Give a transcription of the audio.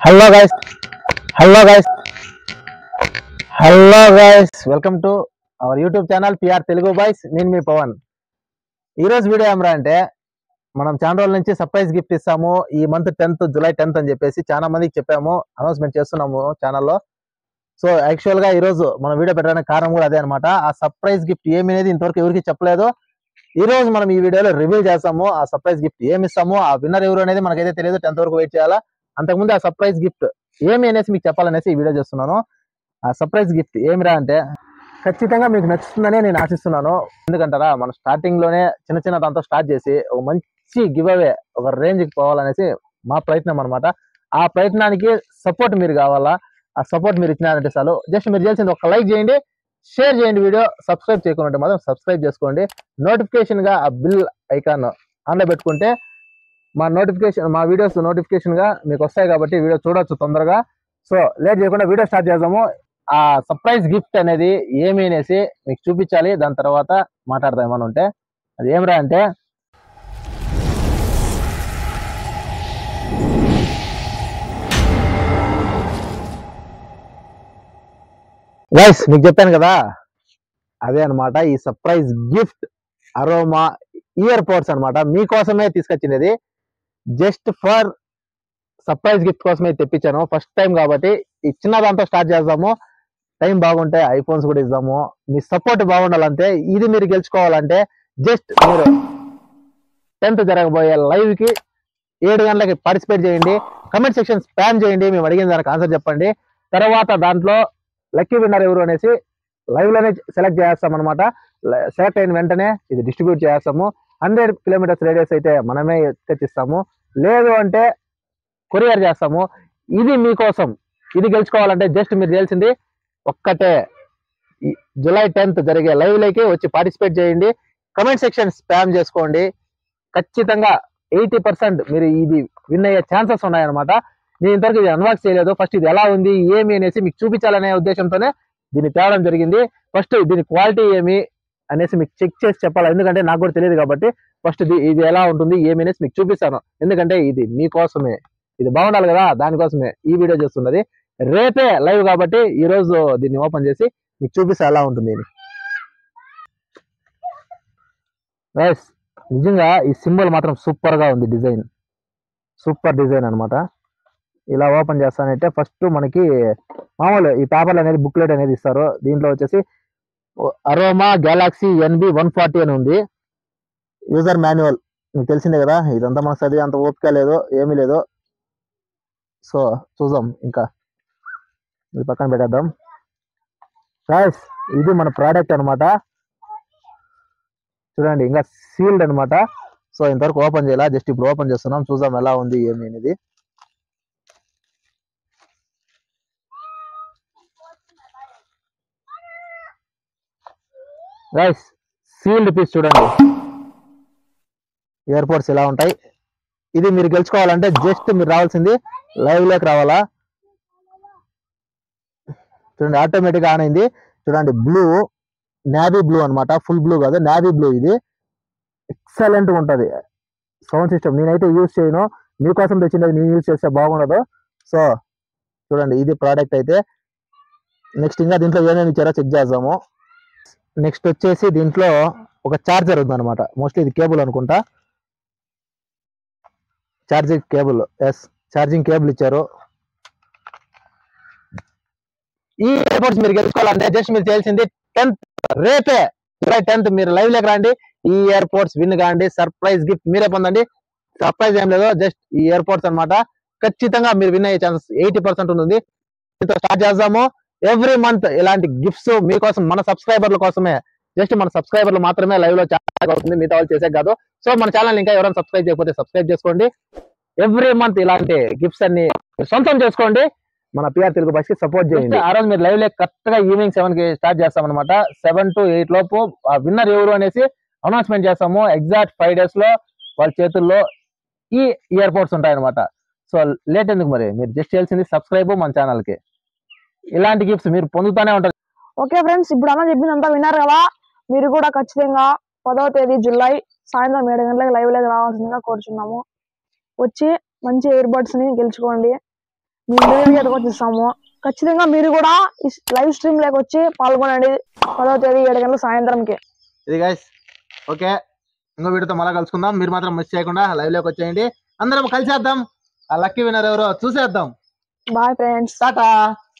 hello guys hello guys hello guys welcome to our YouTube channel PR Telugu boys నేను మీ పవన్ ఈ రోజు video ఏమరా అంటే మనం చాలా రోజుల నుంచి సర్ప్రైజ్ గిఫ్ట్ ఇస్తాము ఈ మంత్ టెన్త్ జూలై టెన్త్ అని చెప్పేసి చాలా మందికి చెప్పాము అనౌన్స్మెంట్ చేస్తున్నాము ఛానల్లో సో యాక్చువల్ గా ఈ రోజు మనం వీడియో పెట్టడానికి కారణం కూడా అదే అనమాట ఆ సర్ప్రైజ్ గిఫ్ట్ ఏమి అనేది ఇంతవరకు ఎవరికి చెప్పలేదు ఈ రోజు మనం ఈ వీడియోలో రివీల్ చేస్తాము ఆ సర్ప్రైజ్ గిఫ్ట్ ఏమి ఇస్తాము ఆ విన్నర్ ఎవరు అనేది మనకైతే తెలియదు టెన్త్ వరకు వెయిట్ చేయాలా అంతకుముందు ఆ సర్ప్రైజ్ గిఫ్ట్ ఏమి అనేసి మీకు చెప్పాలనేసి ఈ వీడియో చేస్తున్నాను ఆ సర్ప్రైజ్ గిఫ్ట్ ఏమిరా అంటే ఖచ్చితంగా మీకు నచ్చుతుందనే నేను ఆశిస్తున్నాను ఎందుకంటారా మనం స్టార్టింగ్ లోనే చిన్న చిన్న దాంతో స్టార్ట్ చేసి ఒక మంచి గివ్ అవే ఒక రేంజ్ కి పోవాలనేసి మా ప్రయత్నం అన్నమాట ఆ ప్రయత్నానికి సపోర్ట్ మీరు కావాలా ఆ సపోర్ట్ మీరు ఇచ్చినారంటే చాలు జస్ట్ మీరు చేసింది ఒక లైక్ చేయండి షేర్ చేయండి వీడియో సబ్స్క్రైబ్ చేయకుండా మాత్రం సబ్స్క్రైబ్ చేసుకోండి నోటిఫికేషన్ గా ఆ బిల్ ఐకాన్ ఆన్లో పెట్టుకుంటే మా నోటిఫికేషన్ మా వీడియోస్ నోటిఫికేషన్ గా మీకు వస్తాయి కాబట్టి వీడియో చూడొచ్చు తొందరగా సో లేట్ చేయకుండా వీడియో స్టార్ట్ చేద్దాము ఆ సర్ప్రైజ్ గిఫ్ట్ అనేది ఏమి అనేసి మీకు చూపించాలి దాని తర్వాత మాట్లాడదాం ఏమని ఉంటే అది ఏమిరా అంటే గైస్ మీకు చెప్పాను కదా అదే అన్నమాట ఈ surprise gift Aroma earpods అన్నమాట మీకోసమే తీసుకొచ్చినది జస్ట్ ఫర్ సర్ప్రైజ్ గిఫ్ట్ కోసమే తెప్పించాను ఫస్ట్ టైం కాబట్టి ఈ చిన్న దాంతో స్టార్ట్ చేద్దాము టైం బాగుంటే ఐఫోన్స్ కూడా ఇద్దాము మీ సపోర్ట్ బాగుండాలంటే ఇది మీరు గెలుచుకోవాలంటే జస్ట్ మీరు టెన్త్ జరగబోయే లైవ్ కి ఏడు గంటలకి పార్టిసిపేట్ చేయండి కమెంట్ సెక్షన్ స్పామ్ చేయండి మేము అడిగిన దానికి ఆన్సర్ చెప్పండి తర్వాత దాంట్లో లక్కీ విన్నర్ ఎవరు అనేసి లైవ్ లోనే సెలెక్ట్ చేస్తాం అనమాట సెలెక్ట్ అయిన వెంటనే ఇది డిస్ట్రిబ్యూట్ చేస్తాము హండ్రెడ్ కిలోమీటర్స్ రేడియస్ అయితే మనమే తెచ్చిస్తాము లేదు అంటే కొరియర్ చేస్తాము ఇది మీకోసం ఇది గెలుచుకోవాలంటే జస్ట్ మీరు చేయాల్సింది ఒక్కటే ఈ జూలై టెన్త్ జరిగే లైవ్ లోకి వచ్చి పార్టిసిపేట్ చేయండి కమెంట్ సెక్షన్ స్పామ్ చేసుకోండి ఖచ్చితంగా ఎయిటీ పర్సెంట్ మీరు ఇది విన్ అయ్యే ఛాన్సెస్ ఉన్నాయన్నమాట నేను ఇంతవరకు ఇది అన్వాక్స్ చేయలేదు ఫస్ట్ ఇది ఎలా ఉంది ఏమి అనేసి మీకు చూపించాలనే ఉద్దేశంతోనే దీన్ని తేవడం జరిగింది ఫస్ట్ దీని క్వాలిటీ ఏమి అనేసి మీకు చెక్ చేసి చెప్పాలి ఎందుకంటే నాకు కూడా తెలియదు కాబట్టి ఫస్ట్ ఇది ఇది ఎలా ఉంటుంది ఏమి అనేసి మీకు చూపిస్తాను ఎందుకంటే ఇది మీకోసమే ఇది బాగుండాలి కదా దానికోసమే ఈ వీడియో చేస్తున్నది రేపే లైవ్ కాబట్టి ఈ రోజు దీన్ని ఓపెన్ చేసి మీకు చూపిస్తే ఎలా ఉంటుంది ఇది Guys, నిజంగా ఈ సింబల్ మాత్రం సూపర్ గా ఉంది డిజైన్ సూపర్ డిజైన్ అన్నమాట ఇలా ఓపెన్ చేస్తానంటే ఫస్ట్ మనకి మామూలు ఈ పేపర్లు అనేది బుక్లెట్ అనేది ఇస్తారు దీంట్లో వచ్చేసి Aroma Galaxy NB one forty అని ఉంది యూజర్ మాన్యువల్ మీకు తెలిసిందే కదా ఇదంతా మనకు చదివే అంత ఓపిక లేదు ఏమీ లేదు సో చూద్దాం ఇంకా ఇది పక్కన పెట్టేద్దాం Guys, ఇది మన ప్రోడక్ట్ అన్నమాట చూడండి ఇంకా సీల్డ్ అన్నమాట సో ఇంతవరకు ఓపెన్ చేయాల జస్ట్ ఇప్పుడు ఓపెన్ చేస్తున్నాం చూద్దాం ఎలా ఉంది ఏమి అనేది గైస్ సీల్డ్ పీస్ చూడండి ఎయిర్పోర్ట్స్ ఇలా ఉంటాయి ఇది మీరు గెలుచుకోవాలంటే జస్ట్ మీరు రావాల్సింది లైవ్ లోకి రావాలా చూడండి ఆటోమేటిక్ ఆన్ అయింది చూడండి బ్లూ నావీ బ్లూ అన్నమాట ఫుల్ బ్లూ కాదు నావీ బ్లూ ఇది ఎక్సలెంట్ ఉంటది సౌండ్ సిస్టమ్ నేనైతే యూజ్ చేయను మీకోసం తెచ్చినది నేను యూజ్ చేస్తే బాగుండదు సో చూడండి ఇది ప్రోడక్ట్ అయితే నెక్స్ట్ ఇంకా దీంట్లో ఏమేమి ఇచ్చారో చెక్ చేద్దాము నెక్స్ట్ వచ్చేసి దీంట్లో ఒక చార్జర్ ఉందన్నమాట మోస్ట్లీ ఇది కేబుల్ అనుకుంటా charging cable yes charging cable ఇచ్చారు ఈ ఎయిర్పోర్ట్స్ మీరు గెలుచుకోవాలంటే జస్ట్ మీరు చేయాల్సింది టెన్త్ రేపే జూలై టెన్త్ మీరు లైవ్ లేక రండి ఈ ఎయిర్పోర్ట్స్ విన్ కాండి సర్ప్రైజ్ గిఫ్ట్ మీరే పొందండి సర్ప్రైజ్ ఏం లేదు జస్ట్ ఈ ఎయిర్పోర్ట్స్ అన్నమాట ఖచ్చితంగా మీరు విన్ అయ్యే ఛాన్సెస్ ఎయిటీ పర్సెంట్ ఉంటుంది దీంతో స్టార్ట్ చేద్దాము ఎవ్రీ మంత్ ఇలాంటి గిఫ్ట్స్ మీకోసం మన సబ్స్క్రైబర్ల కోసమే జస్ట్ మన సబ్స్క్రైబర్లు మాత్రమే లైవ్ లో చాలా అవుతుంది మిగతా వాళ్ళు చేసే కాదు సో మన ఛానల్ ఇంకా ఎవరైనా సబ్స్క్రైబ్ చేయకపోతే సబ్స్క్రైబ్ చేసుకోండి ఎవ్రీ మంత్ ఇలాంటి గిఫ్ట్స్ అన్ని మీరు సొంతం చేసుకోండి మన పిఆర్ తెలుగు బస్ కి సపోర్ట్ చేయండి ఆ రోజు మీరు లైవ్ లో కరెక్ట్ గా ఈవినింగ్ సెవెన్ కి స్టార్ట్ చేస్తాం అనమాట సెవెన్ టు ఎయిట్ లోపు ఆ విన్నర్ ఎవరు అనేసి అనౌన్స్మెంట్ చేస్తాము ఎగ్జాక్ట్ ఫైవ్ డేస్ లో వాళ్ళ చేతుల్లో ఈ ఇయర్ పోడ్స్ ఉంటాయి అనమాట సో లేట్ ఎందుకు మరి మీరు జస్ట్ చేయాల్సింది సబ్స్క్రైబ్ మన ఛానల్ కి ఇలాంటి గిఫ్ట్స్ మీరు పొందుతూనే ఉంటారు ఓకే ఫ్రెండ్స్ ఇప్పుడు అన్న చెప్పిందంతా విన్నారు కదా మీరు కూడా ఖచ్చితంగా పదవ తేదీ జూలై సాయంత్రం ఏడు గంటలకు లైవ్ లోకి రావాల్సిందిగా కోరుచున్నాము వచ్చి మంచి ఇయర్ బడ్స్ ని గెలుచుకోండి మీ ఇంటి దగ్గరికి ఎదుకొచ్చిస్తాము ఖచ్చితంగా మీరు కూడా ఈ లైవ్ స్ట్రీమ్ లేక వచ్చి పాల్గొనండి పదవ తేదీ ఏడు గంటల సాయంత్రంకి ఇది గైస్ ఓకే ఇంకో వీడియోతో మళ్ళీ కలుసుకుందాం మీరు మాత్రం మిస్ చేయకుండా లైవ్ లోకి వచ్చేయండి అందరం కలిసేద్దాం ఆ లక్కీ విన్నర్ ఎవరో చూసేద్దాం బాయ్ ఫ్రెండ్స్ టాటా